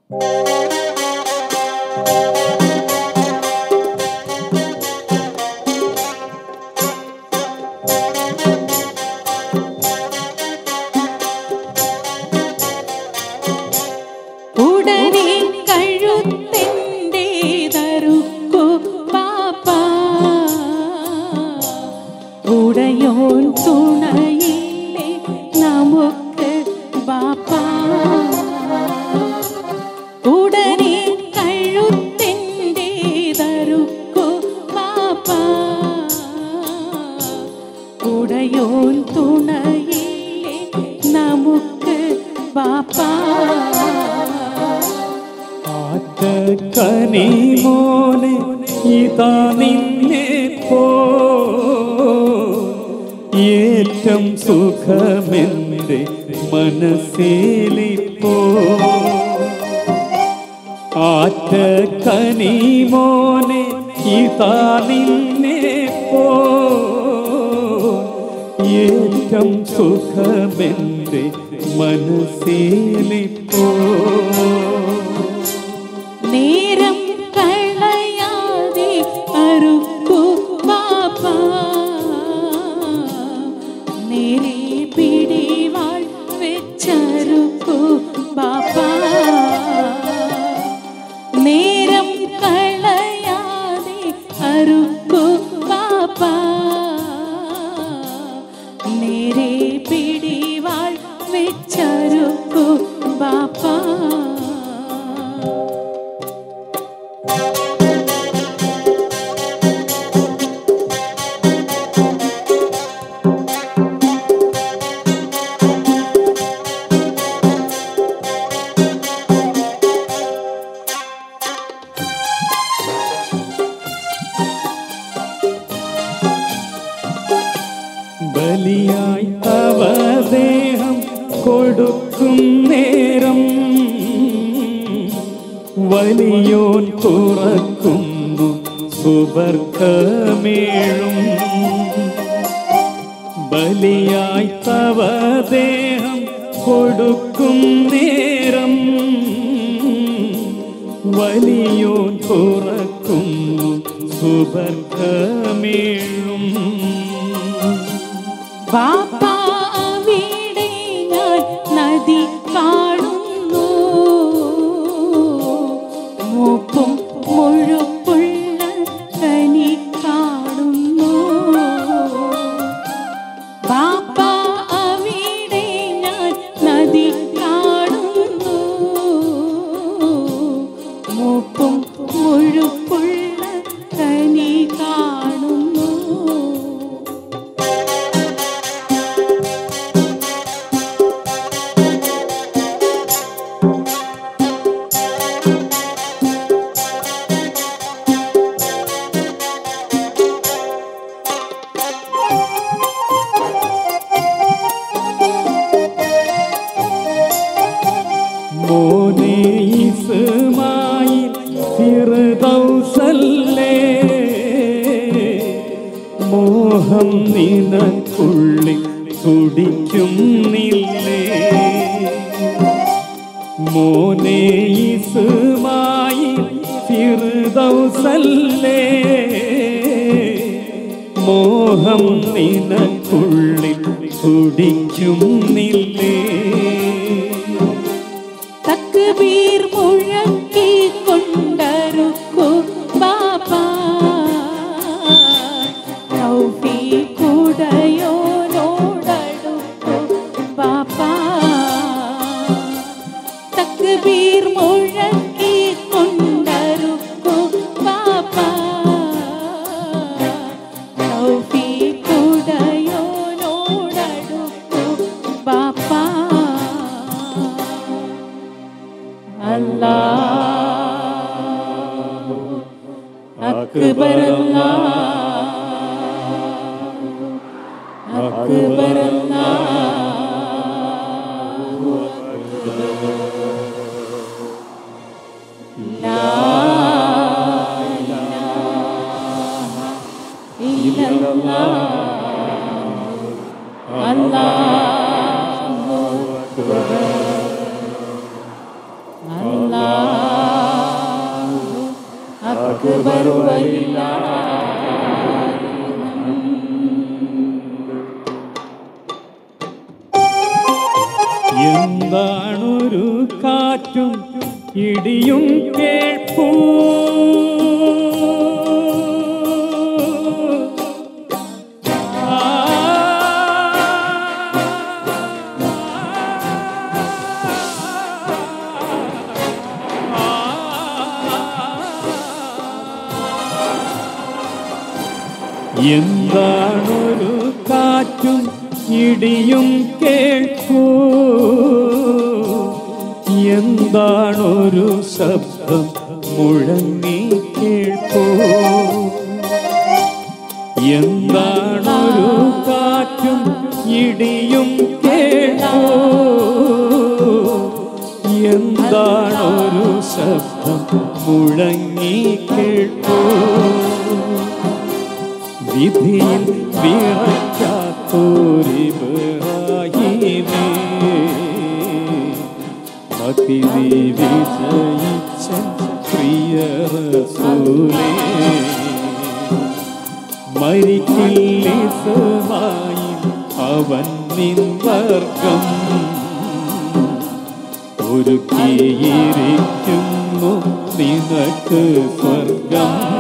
ഉടനെ കഴുത്തിൻ്റെ തറുക്കു പാപ്പ ഉടയോൻ തുണയില്ലേ നമുക്ക് ബാപ്പ ഉടനെ കഴുത്തിൻ്റെ തറുക്കു പാപ്പ ഉടയോൻ തുണയില്ലേ നമുക്ക് ബാപ്പ കനിമോനെ ഇതാ നിന്നെ പോ ഏറ്റം സുഖമെന്റെ മനസ്സിലിപ്പോ ആറ്റ കനിമോനെ ഇതാ നിന്നെ പോ ഏറ്റം സുഖമെന്റെ മനസ്സിലിപ്പോ നേരം കളയാതെ അറുക്കു പാപ്പ നേരെ പിടിവാൾ വെച്ചറുക്കു പാപ്പ നേരം കളയാതെ അറുക്കു പാപ്പ നേരെ പിടിവാൾ വെച്ചറുക്കു പാപ്പ ബലിയായി അവദേഹം കൊടുക്കും നേരം വലിയോൻ തുറക്കുന്നു സുവർക്കമേഴും ബലിയായി തവദേഹം കൊടുക്കും നേരം വലിയോൻ തുറക്കുന്നു സുവർക്കമേഴും ബാപ്പ അവിടെ ഞാൻ നദി കാണുന്നു മൂപ്പും മുഴുപ്പുള്ള കനി കാണുന്നു ബാപ്പ അവിടെ ഞാൻ നദി കാണുന്നു മൂപ്പും മുഴുപ്പുള്ള കനി കാണുന്നു മോനെ ഇസ്മായിൽ ഫിർദൗസല്ലേ മോഹം നിനക്കുള്ളിൽ തുടിക്കുന്നില്ലേ മോനെ ഇസ്മായിൽ ഫിർദൗസല്ലേ മോഹം നിനക്കുള്ളിൽ തുടിക്കുന്നില്ലേ തക്ബീർ മുഴക്കി കൊണ്ടറുക്കു ബാബ തൗഫീഖുടയോനോടടുക്കു ബാബ തക്ബീർ മുഴക്കി കൊണ്ടറുക്കു ബാബ തൗഫീഖുടയോനോടടുക്കു ബാബ അല്ലാഹ് അക്ബർ അല്ലാഹ് അക്ബർ അല്ലാഹു ലാ ഇലാഹ ഇല്ലല്ലാഹ് അല്ലാഹു അക്ബർ അല്ലാഹ് അക്ബർ വലിയ എന്താണൊരു കാറ്റും ഇടിയും കേൾപ്പൂ എന്താണൊരു കാറ്റും ഇടിയും കേൾക്കൂ എന്താണൊരു ശബ്ദം മുഴങ്ങി കേൾക്കൂ എന്താണൊരു കാറ്റും ഇടിയും കേൾക്കൂ എന്താണൊരു ശബ്ദം മുഴങ്ങി കേൾക്കൂ വിധിയിൽ വിറയ്ക്കാത്തോരിബ്രാഹിമേ മതിനി വിജയിച്ച പ്രിയ റസൂലേ മരിക്കില്ലിസമായി അവൻ നിൻവർഗം ഒരുക്കിയിരിക്കുന്നു നിനക്ക് സ്വർഗം